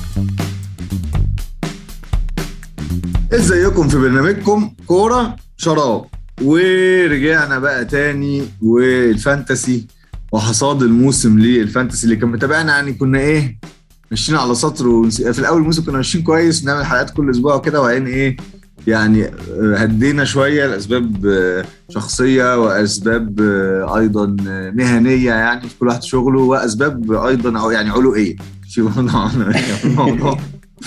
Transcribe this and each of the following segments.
ازيكم في برنامجكم كورة شراب ورجعنا بقى تاني والفانتسي وحصاد الموسم للفانتسي اللي كان متابعنا يعني كنا ايه ماشيين على سطر ونس... في الاول الموسم كنا ماشيين كويس نعمل حلقات كل اسبوع وكده وبعدين ايه يعني هدينا شويه لاسباب شخصيه واسباب ايضا مهنيه يعني في كل واحد شغله واسباب ايضا او يعني علويه في موضوع موضوع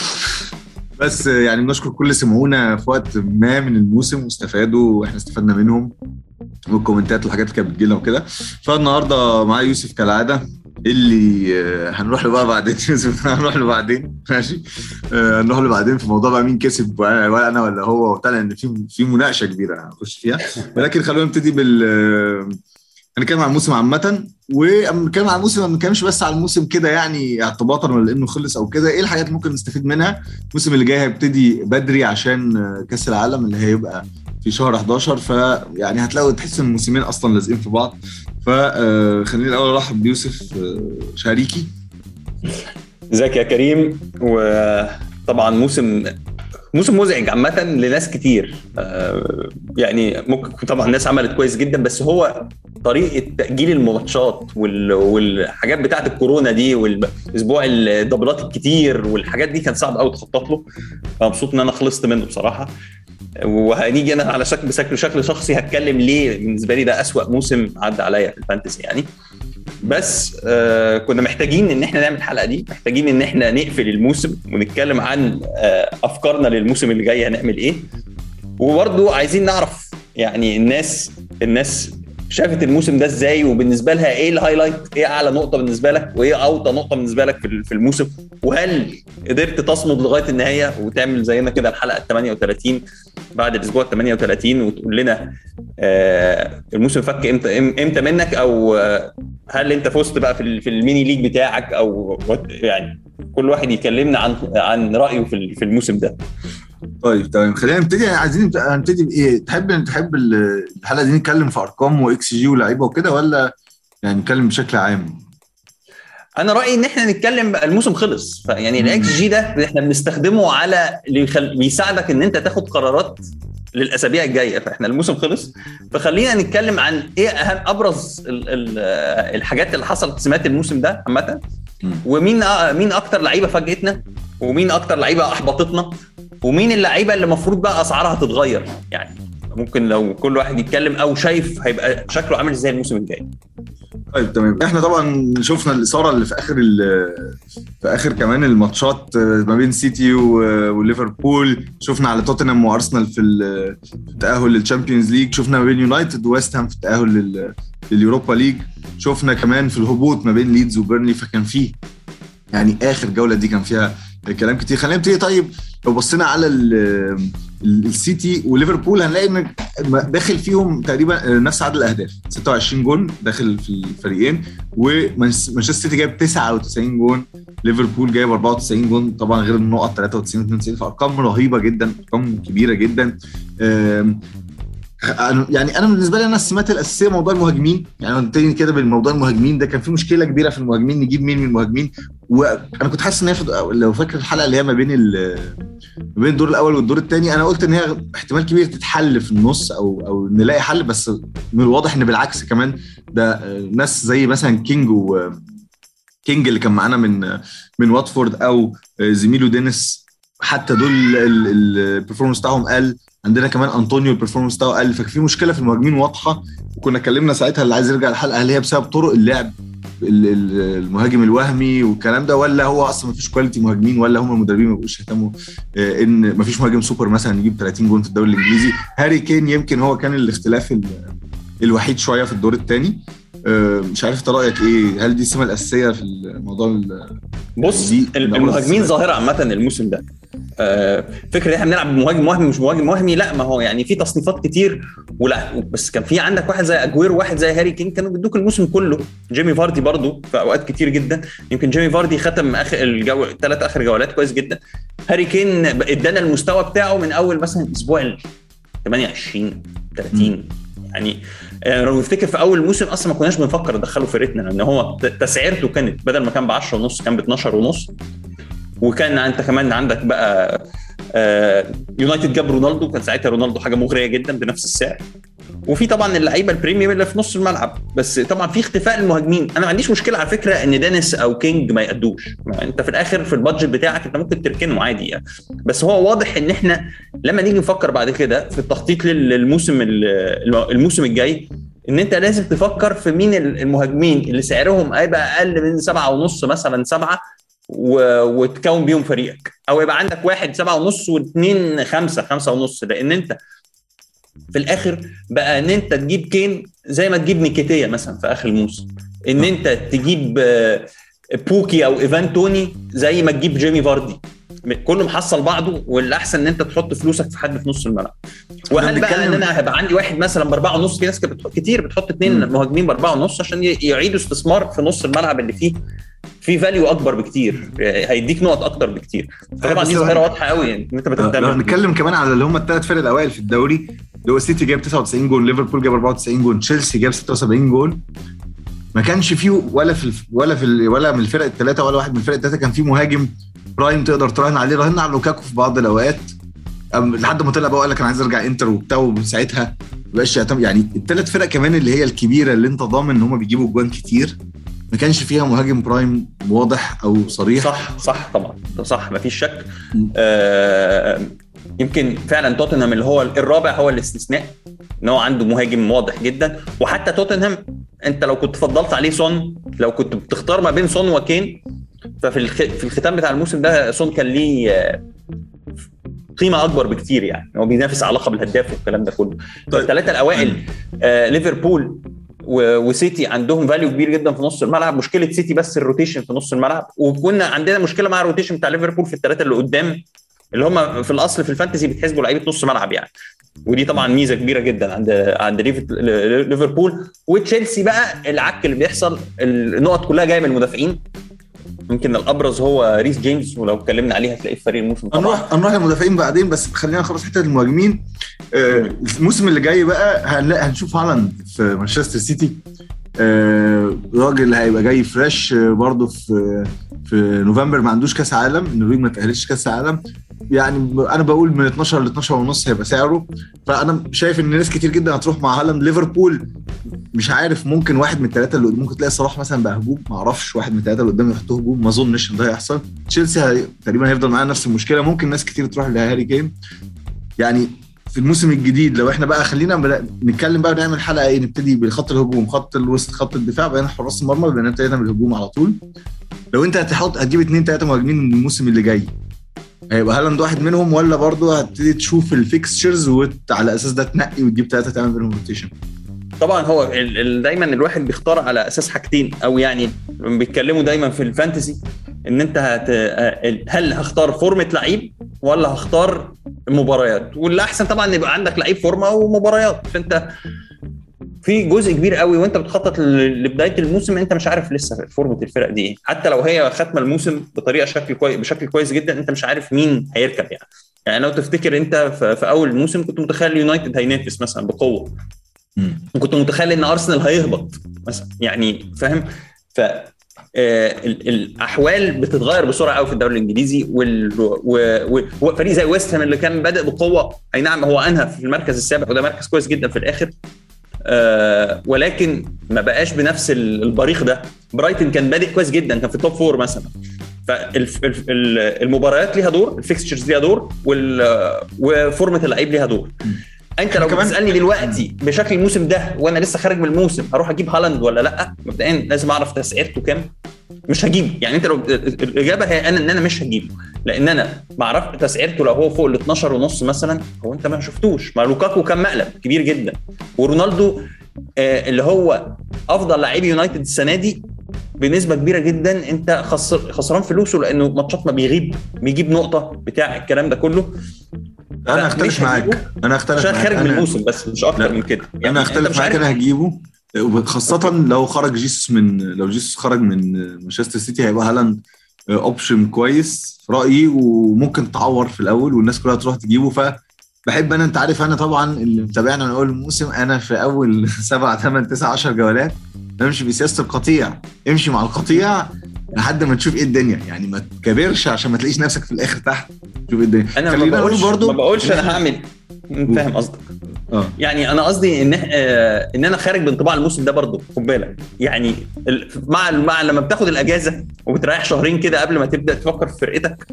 بس يعني بنشكر كل اللي سمعونا في وقت ما من الموسم واستفادوا واحنا استفدنا منهم والكومنتات والحاجات اللي كانت بتجيلنا وكده فالنهارده معايا يوسف كالعاده اللي هنروح له بقى بعدين يوسف هنروح له بعدين ماشي هنروح له بعدين في موضوع بقى مين كسب ولا انا ولا هو وبتاع لان في في مناقشه كبيره هنخش فيها ولكن خلونا نبتدي بال هنتكلم عن الموسم عامة ونتكلم عن الموسم ما بنتكلمش بس على الموسم كده يعني اعتباطا ولا انه خلص او كده ايه الحاجات اللي ممكن نستفيد منها الموسم اللي جاي هيبتدي بدري عشان كاس العالم اللي هيبقى في شهر 11 فيعني هتلاقوا تحس ان الموسمين اصلا لازقين في بعض فخليني الاول ارحب بيوسف شريكي ازيك يا كريم وطبعا موسم موسم مزعج عامة لناس كتير آه يعني ممكن طبعا الناس عملت كويس جدا بس هو طريقة تأجيل الماتشات والحاجات بتاعت الكورونا دي والأسبوع الدبلات الكتير والحاجات دي كان صعب قوي تخطط له فمبسوط إن أنا خلصت منه بصراحة وهنيجي أنا على شكل بشكل شكل شخصي هتكلم ليه بالنسبة لي ده أسوأ موسم عدى عليا في الفانتسي يعني بس آه كنا محتاجين ان احنا نعمل الحلقه دي محتاجين ان احنا نقفل الموسم ونتكلم عن آه افكارنا للموسم اللي جاي هنعمل ايه وبرضو عايزين نعرف يعني الناس الناس شافت الموسم ده ازاي وبالنسبه لها ايه الهايلايت ايه اعلى نقطه بالنسبه لك وايه اوطى نقطه بالنسبه لك في الموسم وهل قدرت تصمد لغايه النهايه وتعمل زينا كده الحلقه ال 38 بعد الاسبوع ال 38 وتقول لنا آه الموسم فك امتى امتى منك او آه هل انت فزت بقى في, في الميني ليج بتاعك او يعني كل واحد يكلمنا عن عن رايه في في الموسم ده طيب تمام خلينا نبتدي عايزين نبتدي بايه؟ تحب تحب الحلقه دي نتكلم في ارقام واكس جي ولاعيبه وكده ولا يعني نتكلم بشكل عام؟ انا رايي ان احنا نتكلم الموسم خلص فيعني الاكس جي ده احنا بنستخدمه على اللي بيساعدك ان انت تاخد قرارات للاسابيع الجايه فاحنا الموسم خلص فخلينا نتكلم عن ايه اهم ابرز ال ال الحاجات اللي حصلت سمات الموسم ده عامه ومين مين اكتر لعيبه فاجئتنا ومين اكتر لعيبه احبطتنا ومين اللعيبه اللي المفروض بقى اسعارها تتغير يعني ممكن لو كل واحد يتكلم او شايف هيبقى شكله عامل ازاي الموسم الجاي طيب تمام احنا طبعا شفنا الاثاره اللي في اخر في اخر كمان الماتشات ما بين سيتي وليفربول شفنا على توتنهام وارسنال في التاهل للتشامبيونز ليج شفنا ما بين يونايتد وويست هام في التاهل لليوروبا ليج شفنا كمان في الهبوط ما بين ليدز وبيرنلي فكان فيه يعني اخر جوله دي كان فيها كلام كتير خلينا نبتدي طيب لو بصينا على السيتي وليفربول هنلاقي ان داخل فيهم تقريبا نفس عدد الاهداف 26 جون داخل في الفريقين ومانشستر سيتي جايب 99 جون ليفربول جايب 94 جون طبعا غير النقط 93 92 فارقام رهيبه جدا ارقام كبيره جدا يعني انا بالنسبه لي انا السمات الاساسيه موضوع المهاجمين يعني نبتدي كده بالموضوع المهاجمين ده كان في مشكله كبيره في المهاجمين نجيب مين من المهاجمين وانا كنت حاسس ان هي لو فاكر الحلقه اللي هي ما بين ما بين الدور الاول والدور الثاني انا قلت ان هي احتمال كبير تتحل في النص او او نلاقي حل بس من الواضح ان بالعكس كمان ده ناس زي مثلا كينج و كينج اللي كان معانا من من واتفورد او زميله دينيس حتى دول البرفورمانس بتاعهم قل عندنا كمان انطونيو البرفورمانس بتاعه قل فكان في مشكله في المهاجمين واضحه وكنا اتكلمنا ساعتها اللي عايز يرجع الحلقه هل هي بسبب طرق اللعب المهاجم الوهمي والكلام ده ولا هو اصلا ما فيش كواليتي مهاجمين ولا هم المدربين ما بيبقوش يهتموا ان ما فيش مهاجم سوبر مثلا يجيب 30 جون في الدوري الانجليزي هاري كين يمكن هو كان الاختلاف الوحيد شويه في الدور الثاني مش عارف انت رايك ايه هل دي السمه الاساسيه في الموضوع بص المهاجمين ظاهره عامه الموسم ده فكره ان احنا بنلعب بمهاجم وهمي مش مهاجم وهمي لا ما هو يعني في تصنيفات كتير ولا بس كان في عندك واحد زي اجوير وواحد زي هاري كين كانوا بيدوك الموسم كله جيمي فاردي برضو في اوقات كتير جدا يمكن جيمي فاردي ختم اخر الجو ثلاث اخر جولات كويس جدا هاري كين ادانا المستوى بتاعه من اول مثلا اسبوع 28 30 يعني لو نفتكر في اول موسم اصلا ما كناش بنفكر ندخله فرقتنا لان هو تسعيرته كانت بدل ما كان ب 10 ونص كان ب 12 ونص وكان انت كمان عندك بقى آه يونايتد جاب رونالدو كان ساعتها رونالدو حاجه مغريه جدا بنفس السعر وفي طبعا اللعيبه البريميوم اللي في نص الملعب بس طبعا في اختفاء المهاجمين انا ما عنديش مشكله على فكره ان دينيس او كينج ما يأدوش انت في الاخر في البادجت بتاعك انت ممكن تركنه عادي يعني. بس هو واضح ان احنا لما نيجي نفكر بعد كده في التخطيط للموسم الموسم الجاي ان انت لازم تفكر في مين المهاجمين اللي سعرهم هيبقى اقل من سبعة ونص مثلا سبعة و... وتكون بيهم فريقك او يبقى عندك واحد سبعة ونص واثنين خمسة خمسة ونص لان انت في الاخر بقى ان انت تجيب كين زي ما تجيب نيكيتيا مثلا في اخر الموسم ان انت تجيب بوكي او ايفان توني زي ما تجيب جيمي فاردي كله محصل بعضه والاحسن ان انت تحط فلوسك في حد في نص الملعب وهل بقى ان انا هيبقى عندي واحد مثلا باربعه ونص في ناس كتير بتحط اثنين مهاجمين باربعه ونص عشان يعيدوا استثمار في نص الملعب اللي فيه في فاليو اكبر بكتير هيديك نقط اكتر بكتير طبعا دي ظاهره واضحه قوي يعني انت لو نتكلم كمان على اللي هم الثلاث فرق الاوائل في الدوري اللي هو السيتي جاب 99 جول ليفربول جاب 94 جول تشيلسي جاب 76 جول ما كانش فيه ولا في ولا في ولا من الفرق الثلاثه ولا واحد من الفرق الثلاثه كان فيه مهاجم برايم تقدر تراهن عليه راهنا على لوكاكو في بعض الاوقات لحد ما طلع بقى وقال لك انا عايز ارجع انتر وبتاع وساعتها ما بقاش يعني الثلاث فرق كمان اللي هي الكبيره اللي انت ضامن ان هم بيجيبوا جوان كتير ما كانش فيها مهاجم برايم واضح او صريح صح صح طبعا صح ما فيش شك آه يمكن فعلا توتنهام اللي هو الرابع هو الاستثناء ان هو عنده مهاجم واضح جدا وحتى توتنهام انت لو كنت فضلت عليه سون لو كنت بتختار ما بين سون وكين ففي في الختام بتاع الموسم ده سون كان ليه قيمه اكبر بكتير يعني هو بينافس على لقب الهداف والكلام ده كله طيب. الثلاثه الاوائل آه ليفربول وسيتي عندهم فاليو كبير جدا في نص الملعب مشكله سيتي بس الروتيشن في نص الملعب وكنا عندنا مشكله مع الروتيشن بتاع ليفربول في الثلاثه اللي قدام اللي هم في الاصل في الفانتسي بيتحسبوا لعيبه نص ملعب يعني ودي طبعا ميزه كبيره جدا عند عند ليفربول وتشيلسي بقى العك اللي بيحصل النقط كلها جايه من المدافعين يمكن الابرز هو ريس جيمس ولو اتكلمنا عليه هتلاقيه في فريق الموسم طبعا هنروح هنروح للمدافعين بعدين بس خلينا نخلص حته المهاجمين آه الموسم اللي جاي بقى هنلاقي هنشوف هالاند في مانشستر سيتي آه راجل هيبقى جاي فريش آه برضه في في نوفمبر ما عندوش كاس عالم النرويج ما تاهلش كاس عالم يعني انا بقول من 12 ل 12 ونص هيبقى سعره فانا شايف ان ناس كتير جدا هتروح مع هالاند ليفربول مش عارف ممكن واحد من الثلاثه اللي ممكن تلاقي صلاح مثلا بقى هجوم ما اعرفش واحد من الثلاثه اللي قدام يحطوه هجوم ما اظنش ان ده هيحصل تشيلسي هي... تقريبا هيفضل معاه نفس المشكله ممكن ناس كتير تروح لهاري كين يعني في الموسم الجديد لو احنا بقى خلينا نتكلم بقى ونعمل حلقه ايه نبتدي بخط الهجوم خط الوسط خط الدفاع بين حراس المرمى بين ابتدينا بالهجوم على طول لو انت هتحط هتجيب اثنين ثلاثه مهاجمين من الموسم اللي جاي هيبقى هالاند واحد منهم ولا برضه هتبتدي تشوف الفيكستشرز وعلى اساس ده تنقي وتجيب ثلاثه تعمل بينهم روتيشن طبعا هو ال ال دايما الواحد بيختار على اساس حاجتين او يعني بيتكلموا دايما في الفانتسي ان انت هت هل هختار فورمه لعيب ولا هختار مباريات والاحسن طبعا يبقى عندك لعيب فورمه ومباريات فانت في جزء كبير قوي وانت بتخطط لبدايه الموسم انت مش عارف لسه فورمه الفرق دي ايه حتى لو هي ختمه الموسم بطريقه شكل كويس بشكل كويس جدا انت مش عارف مين هيركب يعني يعني لو تفتكر انت في اول الموسم كنت متخيل يونايتد هينافس مثلا بقوه كنت متخيل ان ارسنال هيهبط مثلا يعني فاهم ف الاحوال بتتغير بسرعه قوي في الدوري الانجليزي وفريق زي ويست هام اللي كان بادئ بقوه اي نعم هو انهى في المركز السابع وده مركز كويس جدا في الاخر آه ولكن ما بقاش بنفس البريق ده برايتن كان بادئ كويس جدا كان في التوب فور مثلا فالمباريات ليها دور الفيكستشرز ليها دور وفورمه اللعيب ليها دور انت لو بتسالني دلوقتي بشكل الموسم ده وانا لسه خارج من الموسم هروح اجيب هالاند ولا لا مبدئيا لازم اعرف تسعيرته كام مش هجيبه يعني انت لو الاجابه هي انا ان انا مش هجيبه لان انا ما اعرفش تسعيرته لو هو فوق ال 12 ونص مثلا هو انت ما شفتوش ما لوكاكو كان مقلب كبير جدا ورونالدو آه اللي هو افضل لعيب يونايتد السنه دي بنسبه كبيره جدا انت خسر خسران فلوسه لانه ماتشات ما بيغيب بيجيب نقطه بتاع الكلام ده كله انا اختلف معاك انا اختلف عشان خارج من الموسم بس مش اكتر من كده يعني انا اختلف معاك انا هجيبه خاصة لو خرج جيسوس من لو جيسوس خرج من مانشستر سيتي هيبقى هالاند اوبشن كويس في رايي وممكن تعور في الاول والناس كلها تروح تجيبه ف بحب انا انت عارف انا طبعا اللي متابعنا من اول الموسم انا في اول سبع ثمان تسع 10 جولات بمشي بسياسه القطيع امشي مع القطيع لحد ما تشوف ايه الدنيا يعني ما تكبرش عشان ما تلاقيش نفسك في الاخر تحت تشوف ايه الدنيا انا ما بقولش ما بقولش انا هعمل فاهم قصدك اه يعني انا قصدي ان آه ان انا خارج بانطباع الموسم ده برضه خد بالك يعني ال- مع مع لما بتاخد الاجازه وبتريح شهرين كده قبل ما تبدا تفكر في فرقتك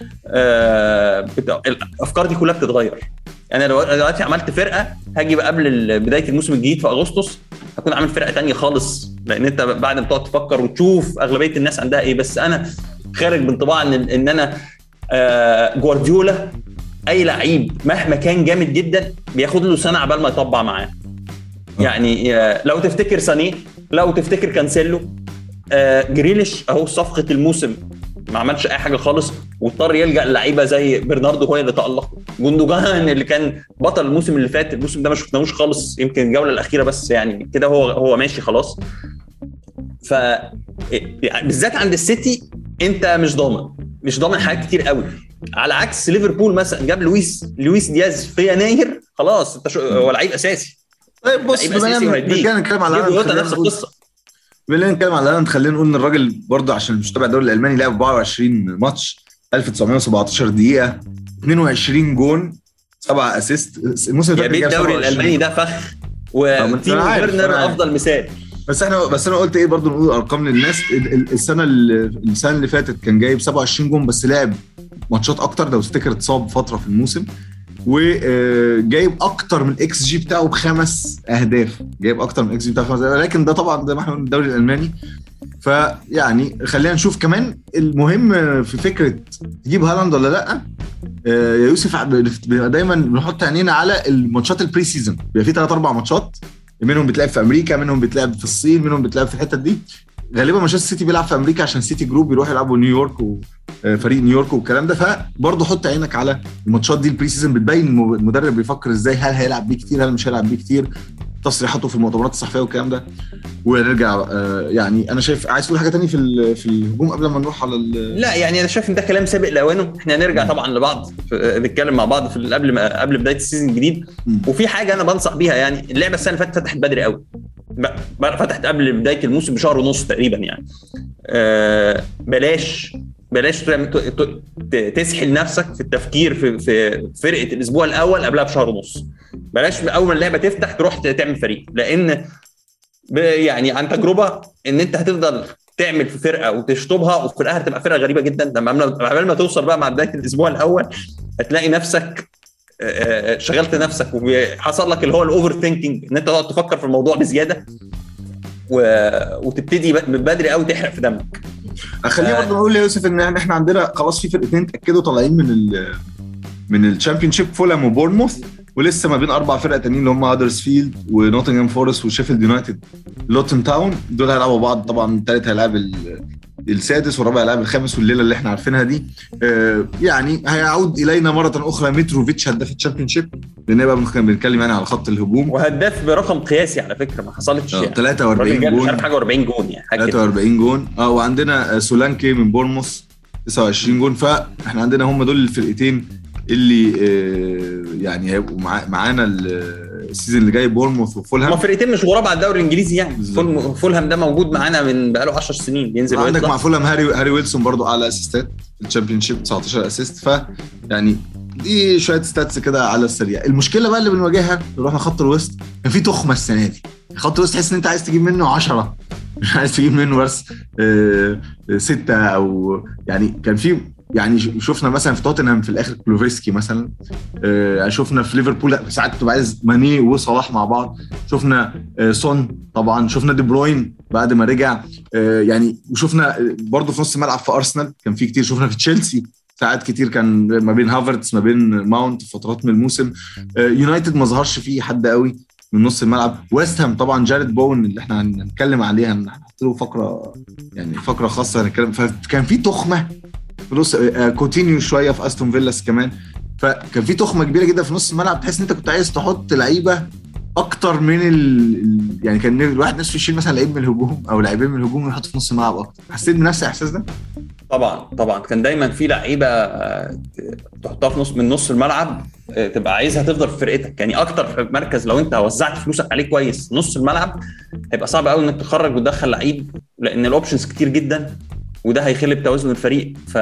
آه بت... الافكار دي كلها بتتغير يعني لو أنا دلوقتي عملت فرقه هاجي بقى قبل ال- بدايه الموسم الجديد في اغسطس هكون عامل فرقه تانية خالص لان انت بعد ما تقعد تفكر وتشوف اغلبيه الناس عندها ايه بس انا خارج بانطباع ان ان انا آه جوارديولا اي لعيب مهما كان جامد جدا بياخد له سنه عبال ما يطبع معاه يعني آه، لو تفتكر سانيه لو تفتكر كانسيلو آه، جريليش اهو صفقه الموسم ما عملش اي حاجه خالص واضطر يلجا للعيبه زي برناردو هو اللي تالق جوندوجان اللي كان بطل الموسم اللي فات الموسم ده ما شفناهوش خالص يمكن الجوله الاخيره بس يعني كده هو هو ماشي خلاص ف يعني بالذات عند السيتي انت مش ضامن مش ضامن حاجات كتير قوي على عكس ليفربول مثلا جاب لويس لويس دياز في يناير خلاص انت شو هو لعيب اساسي طيب بص لعيب بما اساسي إننا وهيديك بنتكلم نتكلم على دييجو هالاند، يوتا خلينا نفس نقول- القصه بما إننا نتكلم على هالاند خلينا نقول ان الراجل برضه عشان مش تابع الدوري الالماني لعب 24 ماتش 1917 دقيقه 22 جون 7 اسيست الموسم يا اللي بيت فات جاب الدوري 27. الالماني ده فخ أنا وتيمو عارف، أنا فيرنر عارف. افضل مثال بس احنا بس انا قلت ايه برضه نقول ارقام للناس ال- ال- السنه اللي السنه اللي فاتت كان جايب 27 جون بس لعب ماتشات اكتر لو تفتكر اتصاب فتره في الموسم وجايب اكتر من الاكس جي بتاعه بخمس اهداف جايب اكتر من الاكس جي بتاعه بخمس اهداف لكن ده طبعا زي ما احنا قلنا الدوري الالماني فيعني خلينا نشوف كمان المهم في فكره تجيب هالاند ولا لا آه، يا يوسف عب- بيبقى دايما بنحط عينينا على الماتشات البري سيزون بيبقى في ثلاث اربع ماتشات منهم بتلعب في امريكا منهم بتلعب في الصين منهم بتلعب في الحتت دي غالبا مانشستر سيتي بيلعب في امريكا عشان سيتي جروب يروح يلعبوا نيويورك وفريق نيويورك والكلام ده فبرضه حط عينك على الماتشات دي البري سيزون بتبين الم- المدرب بيفكر ازاي هل هيلعب بيه كتير هل مش هيلعب بيه كتير تصريحاته في المؤتمرات الصحفيه والكلام ده ونرجع آه، يعني انا شايف عايز تقول حاجه تانية في ال- في الهجوم قبل ما نروح على ال- لا يعني انا شايف ان ده كلام سابق لاوانه احنا هنرجع طبعا لبعض في- نتكلم مع بعض في ال- قبل ما قبل بدايه السيزون الجديد مم. وفي حاجه انا بنصح بيها يعني اللعبه السنه اللي فاتت فتحت بدري قوي ب- ب- فتحت قبل بدايه الموسم بشهر ونص تقريبا يعني آه بلاش بلاش تعمل- ت- ت- ت- تسحل نفسك في التفكير في في فرقه الاسبوع الاول قبلها بشهر ونص بلاش اول ما اللعبه تفتح تروح ت- تعمل فريق لان ب- يعني عن تجربه ان انت هتفضل تعمل في فرقه وتشطبها وفي الاخر تبقى فرقه غريبه جدا لما قبل ما توصل بقى مع بدايه الاسبوع الاول هتلاقي نفسك آه، آه، شغلت نفسك وحصل لك اللي هو الاوفر ثينكينج ان انت تقعد تفكر في الموضوع بزياده و... وتبتدي ب- من بدري قوي تحرق في دمك خلينا آه. برضه نقول يا يوسف ان إحنا- احنا عندنا خلاص في فرقتين اتاكدوا طالعين من ال من الشامبيون شيب فولهام وبورنموث ولسه ما بين اربع فرق تانيين اللي هم هادرسفيلد ونوتنجهام فورست وشيفيلد يونايتد لوتن تاون دول هيلعبوا بعض طبعا الثالث هيلعب ال- السادس والرابع هيلعب الخامس والليله اللي احنا عارفينها دي آه، يعني هيعود الينا مره اخرى متروفيتش هداف الشامبيون شيب لان بقى بنك- بنتكلم يعني على خط الهجوم وهداف برقم قياسي على فكره ما حصلتش آه، يعني 43 الراجل جاب مش جون عارف حاجه 40 جون يعني حاجه كده 43 جون اه وعندنا آه، سولانكي من بورموس 29 جون فاحنا عندنا هم دول الفرقتين اللي آه، يعني هيبقوا مع- معانا ال- السيزون اللي جاي بورموث هما وفولهام فرقتين مش غراب على الدوري الانجليزي يعني بالظبط. فول- فولهام ده موجود معانا من بقاله 10 سنين بينزل عندك ويطلع مع فولهام هاري هاري ويلسون برضو اعلى اسيستات في الشامبيون شيب 19 اسيست ف يعني دي شويه ستاتس كده على السريع المشكله بقى اللي بنواجهها رحنا خط الوسط كان في تخمه السنه دي خط الوسط تحس ان انت عايز تجيب منه 10 مش عايز تجيب منه بس آه، آه، ستة او يعني كان في يعني ش- شفنا مثلا في توتنهام في الاخر كلوفيسكي مثلا آه، شفنا في ليفربول ساعات بتبقى عايز ماني وصلاح مع بعض شفنا آه، سون طبعا شفنا دي بروين بعد ما رجع آه، يعني وشفنا برضه في نص الملعب في ارسنال كان في كتير شفنا في تشيلسي ساعات كتير كان ما بين هافرتس ما بين ماونت في فترات من الموسم آه، يونايتد ما ظهرش فيه حد قوي من نص الملعب ويست هام طبعا جاريد بون اللي احنا هنتكلم عليها هنحط له فقره يعني فقره خاصه هنتكلم فكان في تخمه في نص آه، كوتينيو شويه في استون فيلاس كمان فكان في تخمه كبيره جدا في نص الملعب تحس ان انت كنت عايز تحط لعيبه اكتر من ال... ال- يعني كان الواحد نفسه يشيل مثلا لعيب من الهجوم او لاعبين من الهجوم ويحط في نص الملعب اكتر حسيت بنفس الاحساس ده؟ طبعا طبعا كان دايما في لعيبه آه، تحطها في نص من نص الملعب آه، تبقى عايزها تفضل في فرقتك يعني اكتر في مركز لو انت وزعت فلوسك عليه كويس نص الملعب هيبقى صعب قوي انك تخرج وتدخل لعيب لان الاوبشنز كتير جدا وده هيخل بتوازن الفريق ف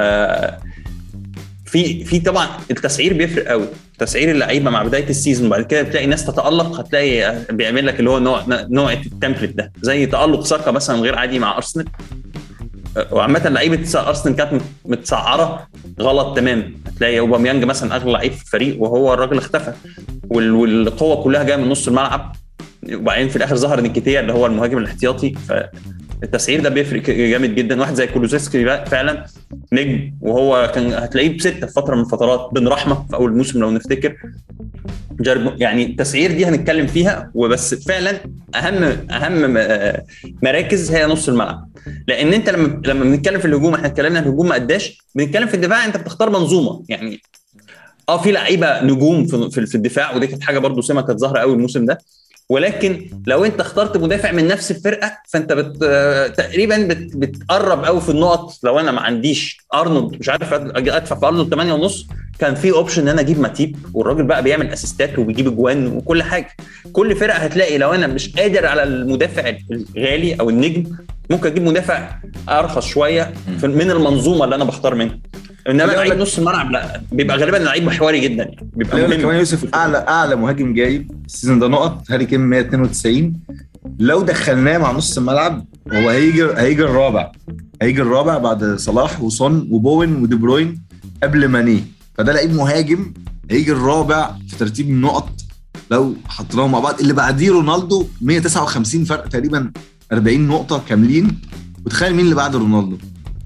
في في طبعا التسعير بيفرق قوي تسعير اللعيبه مع بدايه السيزون وبعد كده بتلاقي ناس تتالق هتلاقي بيعمل لك اللي هو نوع نوع التمبلت ده زي تالق ساكا مثلا غير عادي مع ارسنال وعامة لعيبة ارسنال كانت متسعرة غلط تمام هتلاقي اوباميانج مثلا اغلى لعيب في الفريق وهو الراجل اختفى والقوة كلها جاية من نص الملعب وبعدين في الاخر ظهر نيكيتيا اللي هو المهاجم الاحتياطي فالتسعير ده بيفرق جامد جدا واحد زي كولوزيسكي فعلا نجم وهو كان هتلاقيه بسته في فتره من الفترات بن رحمه في اول الموسم لو نفتكر جرب يعني التسعير دي هنتكلم فيها وبس فعلا اهم اهم مراكز هي نص الملعب لان انت لما لما بنتكلم في الهجوم احنا اتكلمنا في الهجوم ما قداش بنتكلم في الدفاع انت بتختار منظومه يعني اه في لعيبه نجوم في, في الدفاع ودي كانت حاجه برضو سمه كانت ظاهره قوي الموسم ده ولكن لو انت اخترت مدافع من نفس الفرقه فانت بت... تقريبا بت... بتقرب قوي في النقط لو انا ما عنديش ارنولد مش عارف ادفع في ارنولد 8 ونص كان في اوبشن ان انا اجيب ماتيب والراجل بقى بيعمل اسيستات وبيجيب اجوان وكل حاجه كل فرقه هتلاقي لو انا مش قادر على المدافع الغالي او النجم ممكن اجيب مدافع ارخص شويه من المنظومه اللي انا بختار منها انما لعيب نص الملعب لا بيبقى غالبا لعيب محوري جدا يعني بيبقى مهم كمان يوسف اعلى اعلى مهاجم جايب السيزون ده نقط هاري كين 192 لو دخلناه مع نص الملعب هو هيجي هيجي الرابع هيجي الرابع بعد صلاح وصن وبوين ودي بروين قبل ماني فده لعيب مهاجم هيجي الرابع في ترتيب النقط لو حطيناهم مع بعض اللي بعديه رونالدو 159 فرق تقريبا 40 نقطه كاملين وتخيل مين اللي بعد رونالدو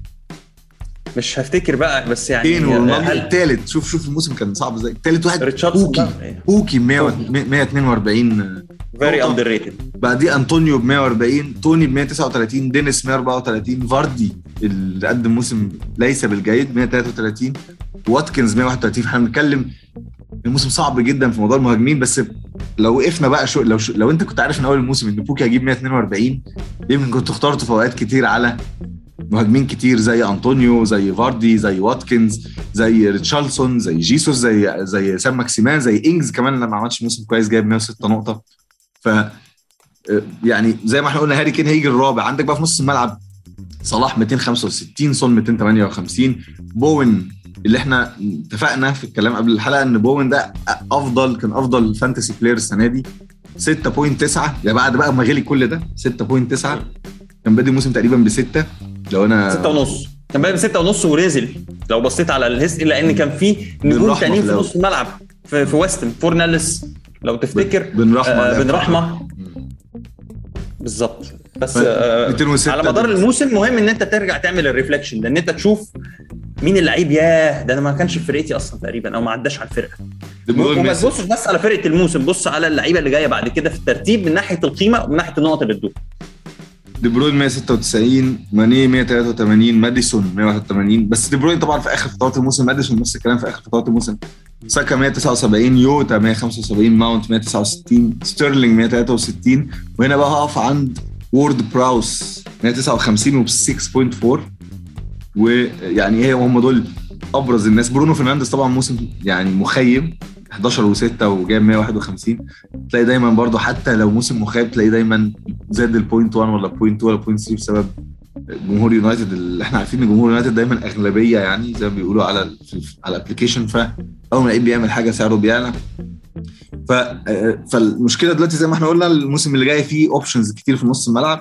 مش هفتكر بقى بس يعني كين ورونالدو الثالث شوف شوف الموسم كان صعب ازاي الثالث واحد ريتشاردسون بوكي بوكي 142 فيري اندر ريتد بعديه انطونيو ب 140 توني ب 139 دينيس 134 فاردي اللي قدم موسم ليس بالجيد 133 واتكنز 131 احنا بنتكلم الموسم صعب جدا في موضوع المهاجمين بس لو وقفنا بقى شو لو شو لو انت كنت عارف من اول الموسم ان بوكي هيجيب 142 يمكن كنت اخترته في اوقات كتير على مهاجمين كتير زي انطونيو زي فاردي زي واتكنز زي ريتشارلسون زي جيسوس زي زي سام ماكسيمان زي انجز كمان لما ما عملش موسم كويس جايب 106 نقطه ف يعني زي ما احنا قلنا هاري كين هيجي الرابع عندك بقى في نص الملعب صلاح 265 صن 258 بوين اللي احنا اتفقنا في الكلام قبل الحلقه ان بوين ده افضل كان افضل فانتسي بلاير السنه دي 6.9 يعني بعد بقى ما غلي كل ده 6.9 كان بادئ الموسم تقريبا بستة لو انا ستة ونص كان بادئ بستة ونص ونزل لو بصيت على الهيستوري لان كان في نجوم تانيين في نص الملعب في, في ويستن فورناليس لو تفتكر بن رحمه آه بن رحمه بالظبط بس آه على مدار الموسم مهم ان انت ترجع تعمل الريفلكشن لان انت تشوف مين اللعيب ياه ده انا ما كانش في فرقتي اصلا تقريبا او ما عداش على الفرقه وما تبصش بس على فرقه الموسم بص على اللعيبه اللي جايه بعد كده في الترتيب من ناحيه القيمه ومن ناحيه النقط اللي ادوها دي بروين 196 ماني 183 ماديسون 181 بس دي بروين طبعا في اخر فترات الموسم ماديسون نفس الكلام في اخر فترات الموسم ساكا 179 يوتا 175 ماونت 169 ستيرلينج 163 وهنا بقى هقف عند وورد براوس 159 وب 6.4 ويعني ايه هم دول ابرز الناس برونو فرنانديز طبعا موسم يعني مخيب 11 و6 وجايب 151 تلاقي دايما برضه حتى لو موسم مخيب تلاقي دايما زاد البوينت 1 ولا بوينت 2 ولا بوينت 3 بسبب جمهور يونايتد اللي احنا عارفين ان جمهور يونايتد دايما اغلبيه يعني زي ما بيقولوا على ال على الابلكيشن فاول ما لعيب بيعمل حاجه سعره بيعلى ف فالمشكله دلوقتي زي ما احنا قلنا الموسم اللي جاي فيه اوبشنز كتير في نص الملعب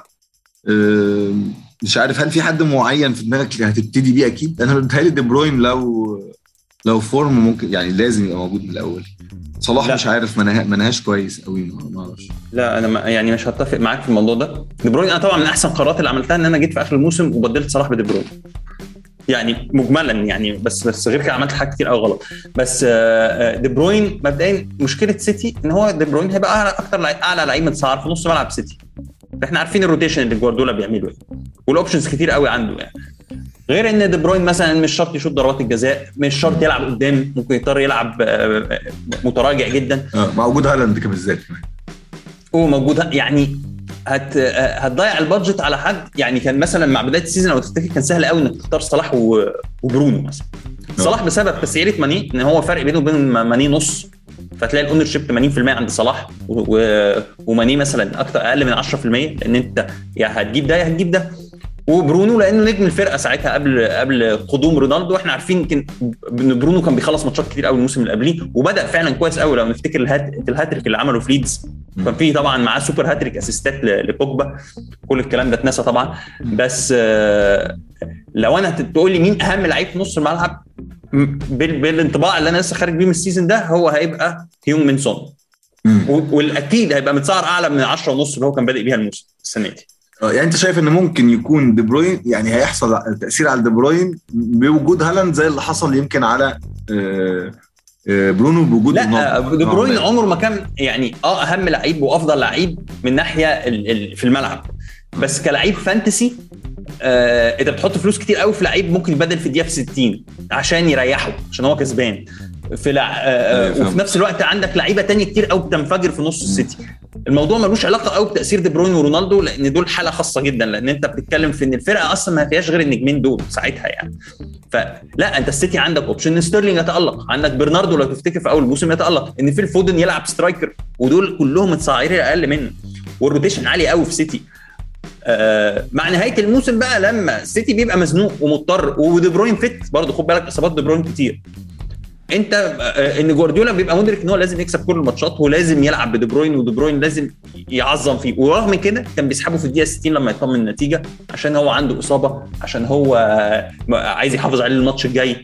مش عارف هل في حد معين في دماغك هتبتدي بيه اكيد انا بتهيألي دي بروين لو لو فورم ممكن يعني لازم يبقى موجود من الاول صلاح لا. مش عارف منهاش كويس قوي ما اعرفش لا انا ما يعني مش هتفق معاك في الموضوع ده دي بروين انا طبعا من احسن القرارات اللي عملتها ان انا جيت في اخر الموسم وبدلت صلاح بدي بروين يعني مجملا يعني بس بس غير كده عملت حاجات كتير قوي غلط بس دي بروين مبدئيا مشكله سيتي ان هو دي بروين هيبقى اعلى اكتر اعلى لعيب متسعر في نص ملعب سيتي احنا عارفين الروتيشن اللي جوارديولا بيعمله يعني والاوبشنز كتير قوي عنده يعني غير ان دي بروين مثلا مش شرط يشوط ضربات الجزاء مش شرط يلعب قدام ممكن يضطر يلعب متراجع جدا اه مع وجود هالاند كمان بالذات هو موجود يعني هت هتضيع البادجت على حد يعني كان مثلا مع بدايه السيزون لو تفتكر كان سهل قوي انك تختار صلاح وبرونو مثلا صلاح بسبب تسعيره ماني ان هو فرق بينه وبين ماني نص فتلاقي الاونر شيب 80% عند صلاح و... وماني مثلا اكتر اقل من 10% لان انت يا هتجيب ده يا هتجيب ده وبرونو لانه نجم الفرقه ساعتها قبل قبل قدوم رونالدو احنا عارفين يمكن ان برونو كان بيخلص ماتشات كتير قوي الموسم اللي قبليه وبدا فعلا كويس قوي لو نفتكر الهات الهاتريك اللي عمله في ليدز كان في طبعا معاه سوبر هاتريك اسيستات لبوجبا كل الكلام ده اتنسى طبعا بس آه، لو انا تقول لي مين اهم لعيب في نص الملعب بالانطباع اللي انا لسه خارج بيه من السيزون ده هو هيبقى هيوم من سون والاكيد هيبقى متسعر اعلى من 10 ونص اللي هو كان بادئ بيها الموسم السنه دي اه يعني انت شايف ان ممكن يكون دي بروين يعني هيحصل تاثير على دي بروين بوجود هالاند زي اللي حصل يمكن على آه، آه، برونو بوجود لا دي بروين عمره ما كان يعني اه اهم لعيب وافضل لعيب من ناحيه في الملعب بس كلعيب فانتسي آه انت بتحط فلوس كتير قوي في لعيب ممكن يبدل في الدقيقه في 60 عشان يريحه عشان هو كسبان في لع... آه, آه، أيوة، وفي نفس الوقت عندك لعيبه تانية كتير قوي بتنفجر في نص السيتي الموضوع ملوش علاقه قوي بتاثير دي بروين ورونالدو لان دول حاله خاصه جدا لان انت بتتكلم في ان الفرقه اصلا ما فيهاش غير النجمين دول ساعتها يعني فلا انت السيتي عندك اوبشن ستيرلينج يتالق عندك برناردو لو تفتكر في اول الموسم يتالق ان في الفودن يلعب سترايكر ودول كلهم متصاعرين اقل منه والروتيشن عالي قوي في سيتي آه مع نهايه الموسم بقى لما السيتي بيبقى مزنوق ومضطر ودي بروين فيت برضه خد بالك اصابات دي بروين كتير انت آه، ان جوارديولا بيبقى مدرك ان هو لازم يكسب كل الماتشات ولازم يلعب بدي بروين ودي بروين لازم يعظم فيه ورغم كده كان بيسحبه في الدقيقه 60 لما يطمن النتيجه عشان هو عنده اصابه عشان هو آه، عايز يحافظ عليه الماتش الجاي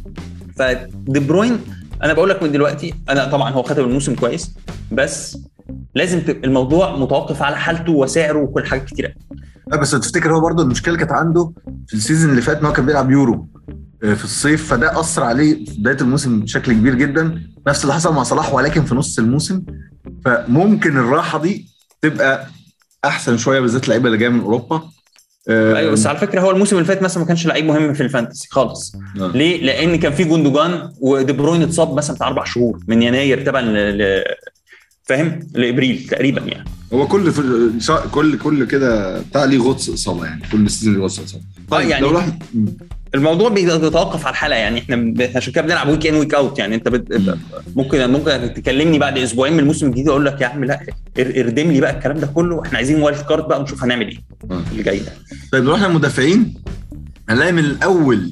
فدي بروين انا بقول لك من دلوقتي انا طبعا هو ختم الموسم كويس بس لازم الموضوع متوقف على حالته وسعره وكل حاجات كتيره بس تفتكر هو برضه المشكله كانت عنده في السيزون اللي فات ان هو كان بيلعب يورو آه، في الصيف فده اثر عليه في بدايه الموسم بشكل كبير جدا نفس اللي حصل مع صلاح ولكن في نص الموسم فممكن الراحه دي تبقى احسن شويه بالذات اللعيبه اللي جايه من اوروبا ايوه بس على فكره هو الموسم اللي فات مثلا ما كانش لعيب مهم في الفانتسي خالص آه. ليه؟ لان كان في جوندوجان ودي بروين اتصاب مثلا بتاع اربع شهور من يناير تبعا ل... فاهم؟ لابريل تقريبا يعني هو كل كل كل كده بتاع ليه غطس اصابه يعني كل سيزون ليه غطس اصابه طيب يعني لو راح الموضوع بيتوقف على الحلقه يعني احنا عشان كده بنلعب ويك ان ويك اوت يعني انت بت... ممكن ممكن تكلمني بعد اسبوعين من الموسم الجديد اقول لك يا عم لا اردم لي بقى الكلام ده كله احنا عايزين وايلد كارد بقى ونشوف هنعمل ايه آه. اللي جاي ده طيب لو احنا المدافعين هنلاقي من الاول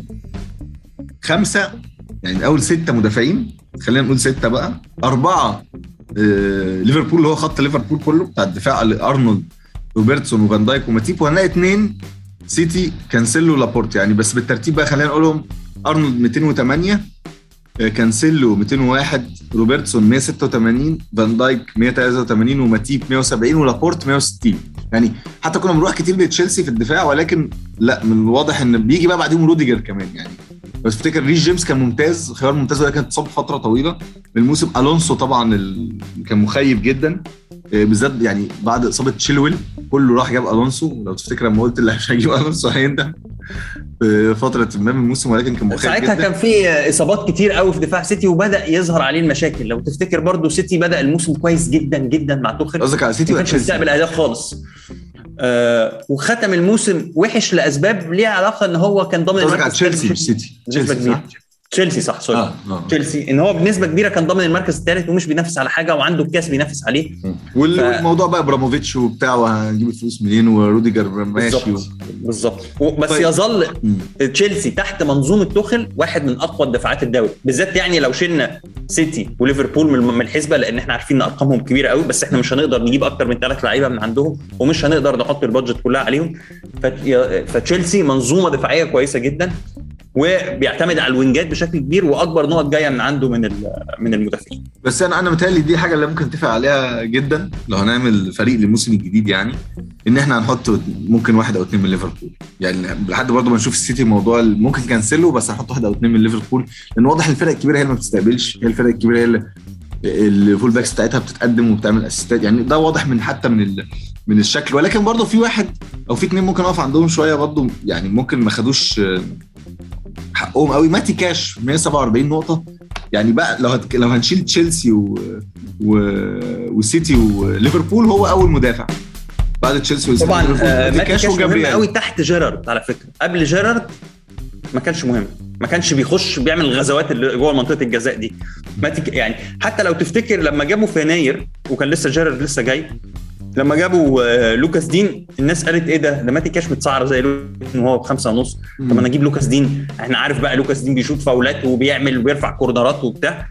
خمسه يعني من اول سته مدافعين خلينا نقول سته بقى اربعه آه ليفربول اللي هو خط ليفربول كله بتاع الدفاع ارنولد روبرتسون وفان دايك وماتيب وهنلاقي اثنين سيتي كانسيلو لابورت يعني بس بالترتيب بقى خلينا نقولهم ارنولد 208 آه، كانسيلو 201 روبرتسون 186 فان دايك 183 وماتيب 170 ولابورت 160 يعني حتى كنا بنروح كتير لتشيلسي في الدفاع ولكن لا من الواضح ان بيجي بقى بعديهم روديجر كمان يعني بس افتكر ريس جيمس كان ممتاز خيار ممتاز ولكن اتصاب فتره طويله الموسم الونسو طبعا كان مخيب جدا آه، بالذات يعني بعد اصابه تشيلويل كله راح جاب الونسو لو تفتكر لما قلت اللي مش هيجيب الونسو هيندم في فتره ما من الموسم ولكن كان مخيب ساعتها كان في اصابات كتير قوي في دفاع سيتي وبدا يظهر عليه المشاكل لو تفتكر برضو سيتي بدا الموسم كويس جدا جدا مع توخل قصدك على سيتي ولا تشيلسي؟ بيستقبل اهداف خالص آه وختم الموسم وحش لاسباب ليها علاقه ان هو كان ضامن قصدك على تشيلسي مش سيتي تشيلسي تشيلسي صح سوري آه. آه. تشيلسي ان هو بنسبه كبيره كان ضامن المركز الثالث ومش بينافس على حاجه وعنده الكاس بينافس عليه والموضوع ف... بقى ابراموفيتش وبتاع وهنجيب الفلوس منين وروديجر ماشي بالظبط و... بس طيب. يظل تشيلسي تحت منظومه توخل واحد من اقوى الدفاعات الدوري بالذات يعني لو شلنا سيتي وليفربول من الحسبه لان احنا عارفين ان ارقامهم كبيره قوي بس احنا مش هنقدر نجيب اكتر من ثلاث لعيبه من عندهم ومش هنقدر نحط البادجت كلها عليهم فتشيلسي منظومه دفاعيه كويسه جدا وبيعتمد على الوينجات بشكل كبير واكبر نقط جايه من عنده من من المدافعين بس انا انا متهيألي دي حاجه اللي ممكن نتفق عليها جدا لو هنعمل فريق للموسم الجديد يعني ان احنا هنحط ممكن واحد او اثنين من ليفربول يعني لحد برضه ما نشوف السيتي موضوع ممكن كانسلو بس هنحط واحد او اثنين من ليفربول لان واضح ان الفرق الكبيره هي اللي ما بتستقبلش هي الفرق الكبيره هي اللي الفول باكس بتاعتها بتتقدم وبتعمل اسيستات يعني ده واضح من حتى من من الشكل ولكن برضه في واحد او في اثنين ممكن اقف عندهم شويه برضه يعني ممكن ما خدوش حقهم قوي ماتي كاش 147 نقطه يعني بقى لو هت... لو هنشيل تشيلسي و... و... وسيتي وليفربول هو اول مدافع بعد تشيلسي وسيتي طبعا آه ماتي كاش, كاش مهم قوي تحت جيرارد على فكره قبل جيرارد ما كانش مهم ما كانش بيخش بيعمل الغزوات اللي جوه منطقه الجزاء دي ماتي يعني حتى لو تفتكر لما جابوا في يناير وكان لسه جيرارد لسه جاي لما جابوا آه، لوكاس دين الناس قالت ايه ده ده ماتي كاش متسعر زي لوكاس وهو بخمسة ونص طب انا اجيب لوكاس دين احنا عارف بقى لوكاس دين بيشوط فاولات وبيعمل وبيرفع كورنرات وبتاع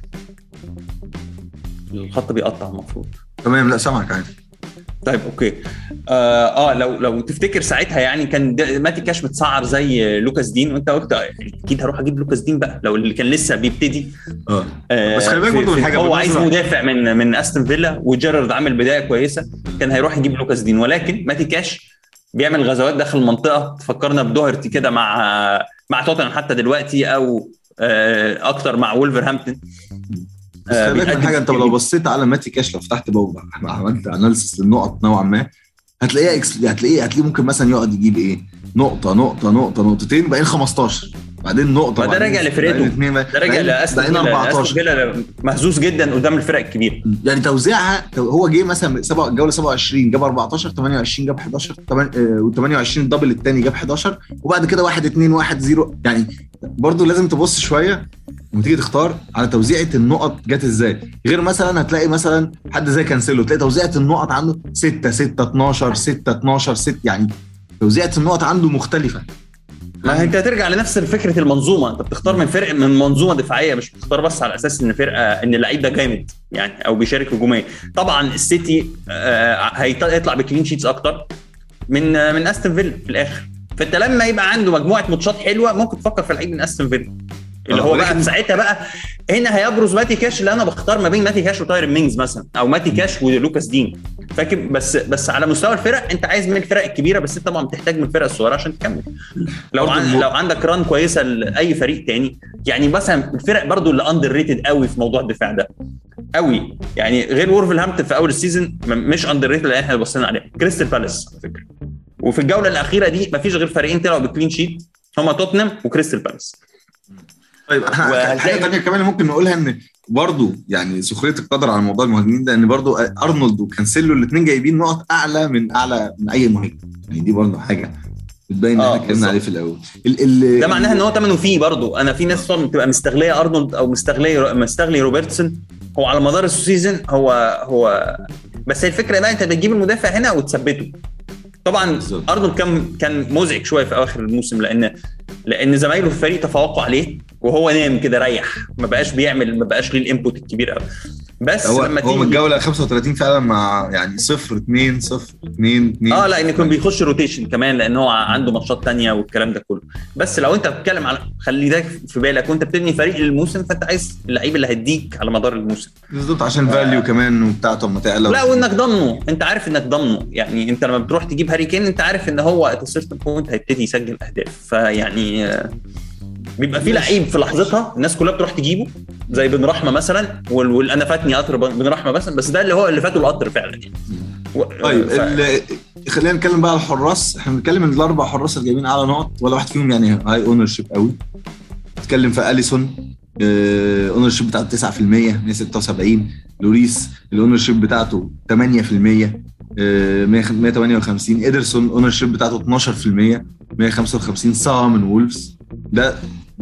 الخط بيقطع المفروض تمام لا سامعك عادي طيب اوكي اه, آه لو لو تفتكر ساعتها يعني كان ده- ماتي كاش متسعر زي لوكاس دين وانت قلت آه، اكيد هروح اجيب لوكاس دين بقى لو اللي كان لسه بيبتدي اه آه، بس خلي بالك في- برضه من في- حاجة هو عايز بالمناسبة- مدافع من من استون فيلا وجيرارد عامل بدايه كويسه كان هيروح يجيب لوكاس دين ولكن ماتي كاش بيعمل غزوات داخل المنطقه تفكرنا بدوهرتي كده مع مع توتنهام حتى دلوقتي او آه، اكتر مع وولفرهامبتون بس آه، خلي بالك من بيقدم حاجه انت كتير لو جدا. بصيت على ماتي كاش لو فتحت بوبا عملت اناليسيس للنقط نوعا ما هتلاقيها إكس... هتلاقيه هتلاقيه ممكن مثلا يقعد يجيب ايه نقطه نقطه نقطه نقطتين باقيين 15 بعدين نقطه ما ده بعدين- راجع لفرقته. بعدين اتنين، ده راجع بعدين- لاستون بعدين فيلا 14 استون فيلا مهزوز جدا قدام الفرق الكبيره يعني توزيعها هو جه مثلا سبع جوله 27 جاب 14 28 جاب 11 و28 الدبل الثاني جاب 11 وبعد كده 1 2 1 0 يعني برضو لازم تبص شويه لما تيجي تختار على توزيعه النقط جت ازاي غير مثلا هتلاقي مثلا حد زي كانسيلو تلاقي توزيعه النقط عنده 6 6 12 6 12 6 يعني توزيعه النقط عنده مختلفه ما انت هترجع لنفس فكره المنظومه انت بتختار من فرق من منظومه دفاعيه مش بتختار بس على اساس ان فرقه ان اللعيب ده جامد يعني او بيشارك هجوميا طبعا السيتي آه، هيطلع بكلين شيتس اكتر من آه، من استون فيلا في الاخر فانت لما يبقى عنده مجموعه ماتشات حلوه ممكن تفكر في لعيب من استون فيلا اللي آه، هو بقى ولكن- في ساعتها بقى هنا هيبرز ماتي كاش اللي انا بختار ما بين ماتي كاش وتايرن مينجز مثلا او ماتي كاش ولوكاس دين فاكر بس بس على مستوى الفرق انت عايز من الفرق الكبيره بس انت طبعا بتحتاج من الفرق الصغيره عشان تكمل لو برضو عن المو- لو عندك ران كويسه لاي فريق تاني يعني مثلا الفرق برضو اللي اندر ريتد قوي في موضوع الدفاع ده قوي يعني غير وولفرهامبتون في اول السيزون م- مش اندر ريتد اللي احنا بصينا عليه كريستال بالاس على فكره وفي الجوله الاخيره دي مفيش غير فريقين طلعوا بكلين شيت هما توتنهام وكريستال بالاس طيب احنا وهتلاقي- حاجه ثانيه كمان ممكن نقولها ان برضه يعني سخريه القدر على موضوع المهاجمين ده ان برضه ارنولد وكانسيلو الاثنين جايبين نقط اعلى من اعلى من اي مهاجم يعني دي برضه حاجه بتبين ان آه، احنا اتكلمنا بالظبط. عليه في الاول ال ال ده معناها ان هو ثمنه فيه برضو انا في ناس طبعا بتبقى مستغليه ارنولد او مستغليه مستغلي روبرتسون هو على مدار السيزون هو هو بس هي الفكره بقى انت بتجيب المدافع هنا وتثبته طبعا بالظبط. ارنولد كان كان مزعج شويه في اواخر الموسم لان لان زمايله في الفريق تفوقوا عليه وهو نام كده ريح ما بقاش بيعمل ما بقاش ليه الانبوت الكبير قوي بس هو لما هو من تيجي الجوله 35 فعلا مع يعني 0 2 0 2 2 اه لا ان يكون بيخش روتيشن كمان لان هو عنده ماتشات تانية والكلام ده كله بس لو انت بتتكلم على خلي ده في بالك وانت بتبني فريق للموسم فانت عايز اللعيب اللي هيديك على مدار الموسم بالظبط عشان فاليو كمان وبتاعته اما تعلى لا وانك ضامنه انت عارف انك ضامنه يعني انت لما بتروح تجيب هاري كين انت عارف ان هو ات سيرتن بوينت هيبتدي يسجل اهداف فيعني آه، بيبقى في لعيب في لحظتها الناس كلها بتروح تجيبه زي بن رحمه مثلا وال- وانا فاتني قطر بن رحمه مثلا بس ده اللي هو اللي فاته القطر فعلا يعني و- طيب ف- ال- خلينا نتكلم بقى على الحراس احنا بنتكلم ان الاربع حراس اللي جايبين اعلى نقط ولا واحد فيهم يعني هاي اونر شيب قوي نتكلم في اليسون اونر شيب بتاعته 9% 176 لوريس الاونر شيب بتاعته 8% آه، 158 ادرسون اونر شيب بتاعته 12% 155 ساعه من وولفز ده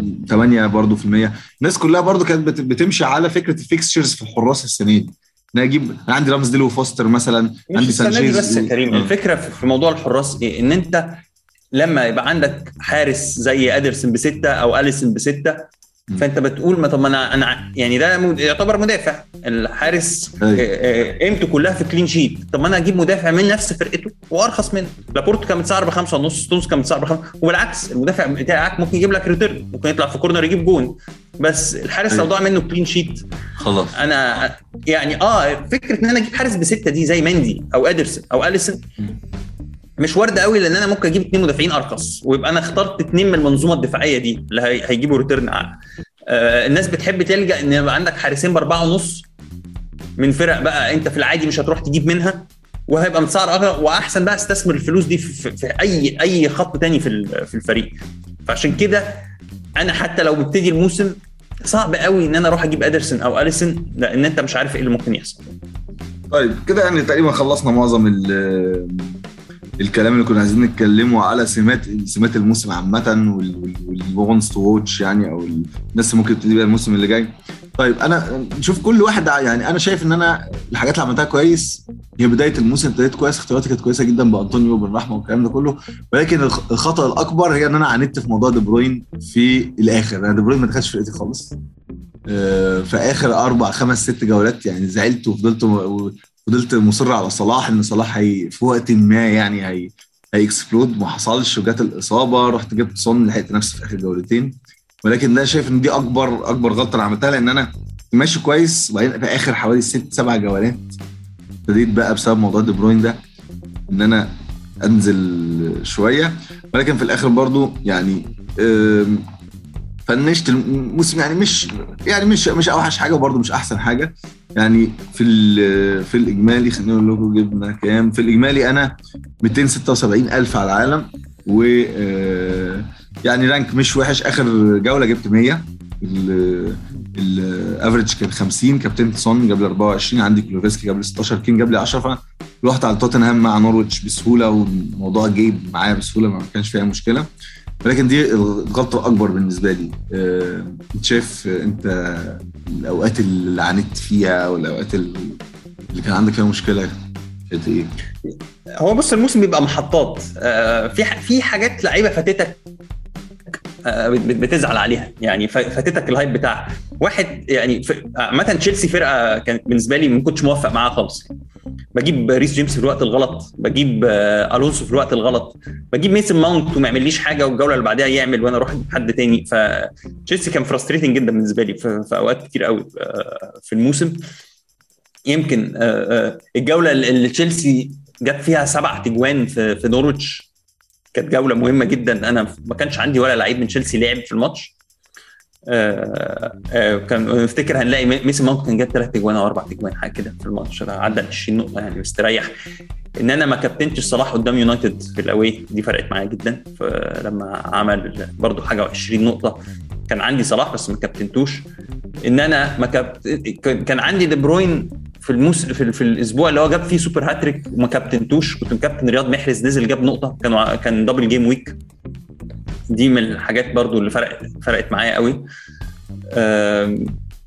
8 برضه في المية الناس كلها برضه كانت بت- بتمشي على فكره الفيكسشرز في الحراس السنه دي انا اجيب انا عندي رامز ديل وفوستر مثلا مش عندي السنه دي سانشيز بس يا و- كريم آه. الفكره في في موضوع الحراس ايه ان انت لما يبقى عندك حارس زي ادرسون بسته او اليسون بسته م. فانت بتقول ما طب ما انا انا يعني ده مد- يعتبر مدافع الحارس أيوة. آه، آه، قيمته كلها في كلين شيت طب ما انا اجيب مدافع من نفس فرقته وارخص منه لابورتو كان متسعر بخمسه ونص ستونز كان متسعر بخمسه وبالعكس المدافع بتاعك ممكن يجيب لك ريتيرن ممكن يطلع في كورنر يجيب جون بس الحارس لو أيوة. ضاع منه كلين شيت خلاص انا يعني اه فكره ان انا اجيب حارس بسته دي زي مندي او ادرسون او اليسون مش وارده قوي لان انا ممكن اجيب اثنين مدافعين ارخص ويبقى انا اخترت اثنين من المنظومه الدفاعيه دي اللي هي- هيجيبوا ريتيرن اعلى آه الناس بتحب تلجا ان يبقى عندك حارسين باربعه ونص من فرق بقى انت في العادي مش هتروح تجيب منها وهيبقى متسعر اغلى واحسن بقى استثمر الفلوس دي في, في, في اي اي خط تاني في ال- في الفريق فعشان كده انا حتى لو ببتدي الموسم صعب قوي ان انا اروح اجيب ادرسون او اليسون لان انت مش عارف ايه اللي ممكن يحصل طيب كده يعني تقريبا خلصنا معظم ال- الكلام اللي كنا عايزين نتكلمه على سمات سمات الموسم عامة والونس تو واتش يعني او الناس اللي ممكن تبتدي بيها الموسم اللي جاي. طيب انا نشوف كل واحد يعني انا شايف ان انا الحاجات اللي عملتها كويس هي بدايه الموسم ابتديت كويس اختياراتي كانت كويسه جدا بانطونيو بالرحمه والكلام ده كله ولكن الخ- الخطا الاكبر هي ان انا عاندت في موضوع دي بروين في الاخر انا دي بروين ما دخلش فرقتي خالص آه، في اخر اربع خمس ست جولات يعني زعلت وفضلت فضلت مصر على صلاح ان صلاح هي في وقت ما يعني هي هيكسبلود ما حصلش وجات الاصابه رحت جبت صن لحقت نفسي في اخر جولتين ولكن انا شايف ان دي اكبر اكبر غلطه انا عملتها لان انا ماشي كويس وبعدين في اخر حوالي ست سبع جولات ابتديت بقى بسبب موضوع دي بروين ده ان انا انزل شويه ولكن في الاخر برضو يعني آم، فنشت الموسم يعني مش يعني مش مش اوحش حاجه وبرضه مش احسن حاجه يعني في ال- في الاجمالي خلينا نقول لكم جبنا كام في الاجمالي انا 276 الف على العالم و آه، يعني رانك مش وحش اخر جوله جبت 100 الافريج كان 50 كابتن سون جاب لي 24 عندي كلوفسكي جاب لي 16 كين جاب لي 10 فرحت على توتنهام مع نورويتش بسهوله والموضوع جايب معايا بسهوله ما كانش فيها مشكله ولكن دي الغلطه الاكبر بالنسبه لي آه، انت شايف آه، انت الاوقات اللي عانيت فيها والاوقات اللي اللي كان عندك فيها مشكله كانت ايه؟ هو بص الموسم بيبقى محطات آه، في ح- في حاجات لعيبه فاتتك آه، بت- بت- بتزعل عليها يعني ف- فاتتك الهايب بتاعها واحد يعني ف- عامه تشيلسي فرقه كانت بالنسبه لي ما كنتش موفق معاها خالص بجيب ريس جيمس في الوقت الغلط بجيب آه، الونسو في الوقت الغلط بجيب ميسن ماونت وما يعملش حاجه والجوله اللي بعدها يعمل وانا اروح اجيب حد تاني فتشيلسي كان فرستريتنج جدا بالنسبه لي في, في اوقات كتير قوي آه، في الموسم يمكن آه، آه، الجوله اللي اللي تشيلسي جاب فيها سبع تجوان في في نورويتش كانت جوله مهمه جدا انا ما كانش عندي ولا لعيب من تشيلسي لعب في الماتش آه، آه، كان افتكر هنلاقي مي- ميسي ماونت كان جاب ثلاث تجوان او اربع تجوان حاجه كده في الماتش ده عدى ال 20 نقطه يعني مستريح ان انا ما كابتنتش صلاح قدام يونايتد في الاوي دي فرقت معايا جدا لما عمل برضو حاجه و20 نقطه كان عندي صلاح بس ما كابتنتوش ان انا ما كابت... كان عندي دي بروين في الموس في, في الاسبوع اللي هو جاب فيه سوبر هاتريك وما كابتنتوش كنت مكابتن رياض محرز نزل جاب نقطه كان كان دبل جيم ويك دي من الحاجات برضو اللي فرقت فرقت معايا قوي آم،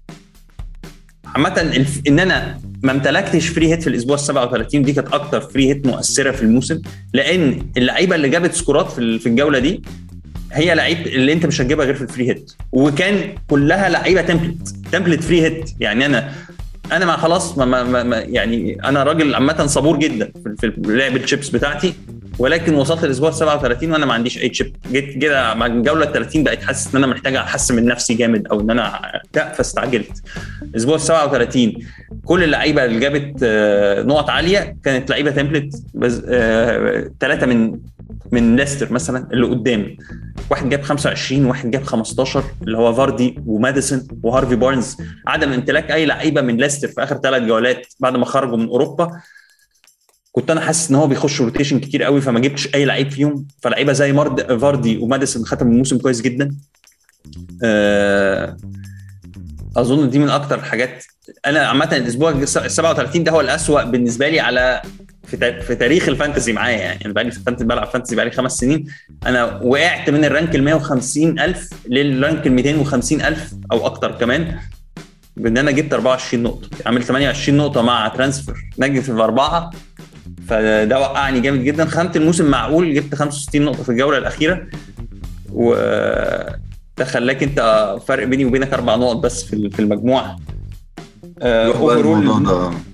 عامة الف- ان انا ما امتلكتش فري هيت في الاسبوع ال 37 دي كانت اكتر فري هيت مؤثره في الموسم لان اللعيبه اللي جابت سكورات في ال- في الجوله دي هي لعيب اللي انت مش هتجيبها غير في الفري هيت وكان كلها لعيبه تمبلت تمبلت فري هيت يعني انا انا ما خلاص ما ما ما ما- يعني انا راجل عامه صبور جدا في في لعب الشيبس بتاعتي ولكن وصلت الاسبوع 37 وانا ما عنديش اي شيب جيت كده مع الجوله 30 بقيت حاسس ان انا محتاج احسن من نفسي جامد او ان انا لا فاستعجلت الاسبوع 37 كل اللعيبه اللي جابت آه، نقط عاليه كانت لعيبه تمبلت ثلاثه من من ليستر مثلا اللي قدام واحد جاب 25 واحد جاب 15 اللي هو فاردي وماديسون وهارفي بارنز عدم امتلاك اي لعيبه من ليستر في اخر ثلاث جولات بعد ما خرجوا من اوروبا كنت انا حاسس ان هو بيخش روتيشن كتير قوي فما جبتش اي لعيب فيهم فلعيبه زي مرد فاردي وماديسون ختم الموسم كويس جدا آه، اظن دي من اكتر الحاجات انا عامه الاسبوع ال 37 ده هو الاسوأ بالنسبه لي على في تا- في تاريخ الفانتزي معايا يعني انا بقالي في الفانتزي بلعب فانتزي بقالي خمس سنين انا وقعت من الرانك ال 150 الف للرانك ال 250 الف او اكتر كمان بان انا جبت 24 نقطه عملت 28 نقطه مع ترانسفير نيجاتيف اربعه فده وقعني جامد جدا ختمت الموسم معقول جبت 65 نقطه في الجوله الاخيره و ده خلاك انت فرق بيني وبينك اربع نقط بس في في المجموعه آه، روح بقى overall الموضوع ده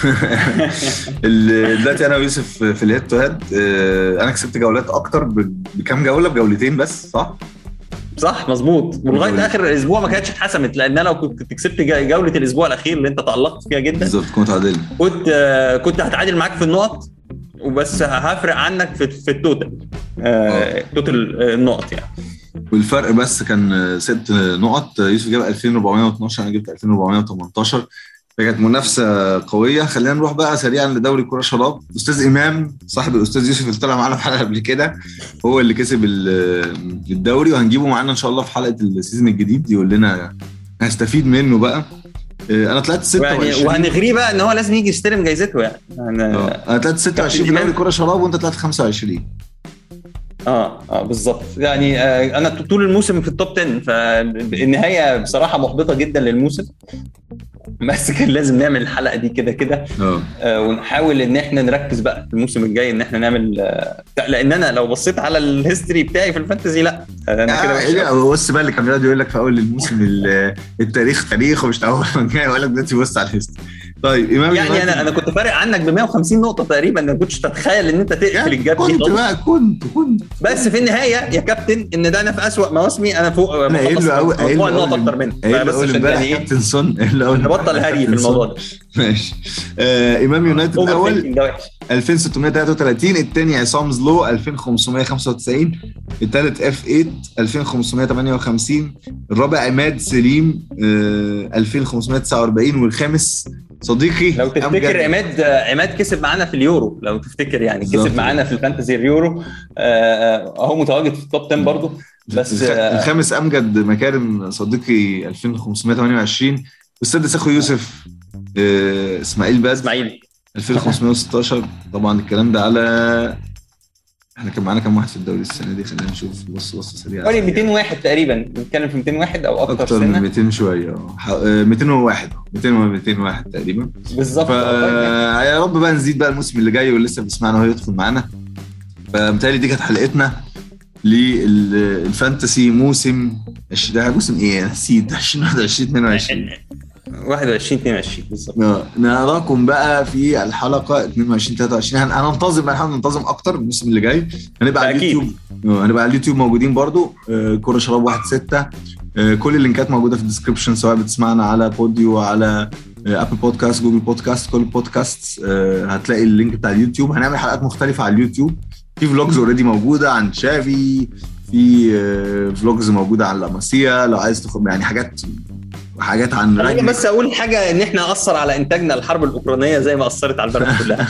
ال- دلوقتي انا ويوسف في الهيد تو هيد آه، انا كسبت جولات اكتر ب- بكام جوله بجولتين بس صح؟ صح مظبوط ولغايه اخر الاسبوع ما كانتش اتحسمت لان انا لو كنت كسبت ج- جوله الاسبوع الاخير اللي انت تالقت فيها جدا بالظبط كنت عادل كنت آه، كنت هتعادل معاك في النقط وبس هفرق عنك في في التوتال آه، توتال آه، النقط يعني والفرق بس كان آه، ست نقط آه، يوسف جاب 2412 انا جبت 2418 فكانت منافسه قويه خلينا نروح بقى سريعا لدوري كره شراب استاذ امام صاحب الاستاذ يوسف اللي طلع معانا في حلقه قبل كده هو اللي كسب ال- الدوري وهنجيبه معانا ان شاء الله في حلقه السيزون الجديد يقول لنا هنستفيد منه بقى آه، انا طلعت يعني 26 وهنغريه بقى ان هو لازم يجي يستلم جايزته يعني يعني- آه، انا طلعت 26 في دوري كره شراب وانت طلعت 25 اه اه بالظبط يعني آه انا طول الموسم في التوب 10 فالنهايه بصراحه محبطه جدا للموسم بس كان لازم نعمل الحلقه دي كده كده اه آه، ونحاول ان احنا نركز بقى في الموسم الجاي ان احنا نعمل آه، لان انا لو بصيت على الهيستوري بتاعي في الفانتزي لا انا كده وحش آه، أوي. بص بقى اللي كان بيقعد يقول لك في اول الموسم ال- التاريخ تاريخ ومش اول ما جاي يقول لك دلوقتي بص على الهيستوري طيب امام يعني يونايتد- انا انا كنت فارق عنك ب 150 نقطه تقريبا ما كنتش تتخيل ان انت تقفل يعني الجاب دي كنت خالص بقى كنت كنت بس في النهايه يا كابتن ان ده انا في اسوأ مواسمي انا فوق انا قايل له قوي قايل مجموع له النقط أول- اكتر منك قايل له بس اول عشان امبارح يعني ايه كابتن سون قايل له أول امبارح نبطل هري في كابتن سون. الموضوع ده ماشي آه امام يونايتد اوفر الاول ثينكينج ده وحش 2633 الثاني عصام زلو 2595 الثالث اف 8 2558 الرابع عماد سليم آه 2549 والخامس صديقي لو تفتكر أمجد. عماد عماد كسب معانا في اليورو لو تفتكر يعني بالظبط. كسب معانا في الفانتزي اليورو آه، اهو متواجد في التوب 10 برضه بس الخ- آه، الخامس امجد مكارم صديقي 2528 والسادس اخو يوسف آه اسماعيل باز اسماعيل 2516 طبعا الكلام ده على احنا كان معانا كام واحد في الدوري السنه دي خلينا نشوف بص بص سريع حوالي 201 تقريبا بنتكلم في 201 او اكتر اكتر من سنه 200 شويه اه ح- آه، 201 200 و 201 تقريبا بالظبط ف يا رب بقى نزيد بقى الموسم اللي جاي واللي لسه بيسمعنا هو يدخل معانا فمتهيألي دي كانت حلقتنا للفانتسي موسم عش- ده موسم ايه أنا نسيت 2021 22 21 22 بالظبط آه، نراكم بقى في الحلقه 22 23 هن- هننتظم بقى نحاول ننتظم اكتر الموسم اللي جاي هنبقى على أكيد. اليوتيوب آه، هنبقى على اليوتيوب موجودين برضو آه، كوره شراب 1 6 كل اللينكات موجوده في الديسكربشن سواء بتسمعنا على بوديو على ابل بودكاست جوجل بودكاست كل البودكاست آه، هتلاقي اللينك بتاع اليوتيوب هنعمل حلقات مختلفه على اليوتيوب في فلوجز اوريدي موجوده عن شافي في فلوجز موجوده عن لاماسيا لو عايز تاخد يعني حاجات حاجات عن خليني راجنك. بس اقول حاجه ان احنا اثر على انتاجنا الحرب الاوكرانيه زي ما اثرت على البلد كلها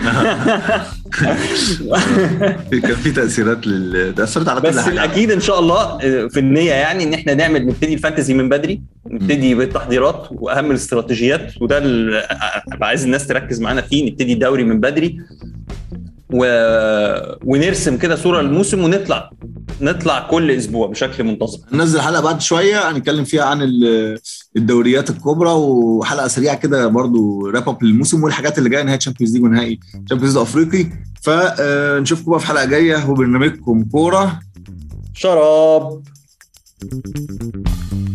كان في تاثيرات لل تاثرت على كل بس حاجه الاكيد ان شاء الله آه، في النيه يعني ان احنا نعمل نبتدي الفانتزي من بدري نبتدي بالتحضيرات واهم الاستراتيجيات وده اللي أبقى عايز الناس تركز معانا فيه نبتدي الدوري من بدري و... ونرسم كده صوره للموسم ونطلع نطلع كل اسبوع بشكل منتظم هننزل حلقه بعد شويه هنتكلم فيها عن ال- الدوريات الكبرى وحلقه سريعه كده برضو راب اب للموسم والحاجات اللي جايه نهائي تشامبيونز ليج ونهائي تشامبيونز ليج افريقي فنشوفكم بقى في حلقه جايه وبرنامجكم كوره شراب